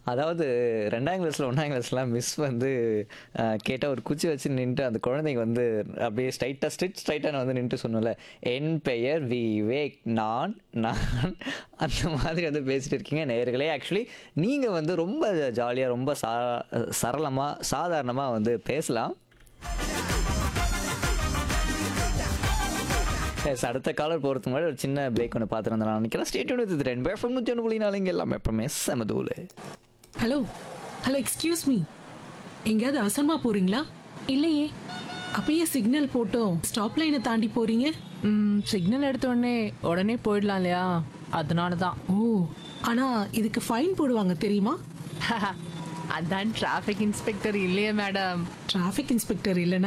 அதாவது 2ஆம் கிளாஸ்ல 1ஆம் கிளாஸ்லாம் மிஸ் வந்து அ கேட்டா ஒரு குச்சி வச்சு நின்னுட்டு அந்த குழந்தைங்க வந்து அப்படியே ஸ்ட்ரைட்டா ஸ்ட்ரிட் ஸ்ட்ரைட்டா வந்து நின்னுட்டு சொன்னோம்ல, "என் பெயர் விவேக். நான் நான்" அந்த மாதிரி வந்து பேசிட்டு இருக்கீங்க நேயர்களே. ஆக்சுவலி நீங்க வந்து ரொம்ப ஜாலியா, ரொம்ப சா சரளமா, சாதாரணமா வந்து பேசலாம். எஸ் அடுத்த காலர் போறதுக்கு முன்னாடி ஒரு சின்ன பிரேக் ஒன்று பார்த்துட்டு நான் நினைக்கிறேன். ஸ்டே டியூன் வித் ரெண்டு பேர் ஃப்ரம் 101.4 இங்க எல்லாமே எப்பவுமே செமதூளு. ஹலோ ஹலோ எக்ஸ்கியூஸ் மீ எங்கேயாவது அவசரமா போறீங்களா இல்லையே அப்பயே சிக்னல் போட்டோம் ஸ்டாப் லைனை தாண்டி போறீங்க ம், சிக்னல் எடுத்த உடனே உடனே போயிடலாம் இல்லையா அதனால தான் ஓ ஆனா இதுக்கு ஃபைன் போடுவாங்க தெரியுமா அதான் டிராஃபிக் இன்ஸ்பெக்டர் இல்லையே மேடம் டிராஃபிக் இன்ஸ்பெக்டர் இல்லைன்னா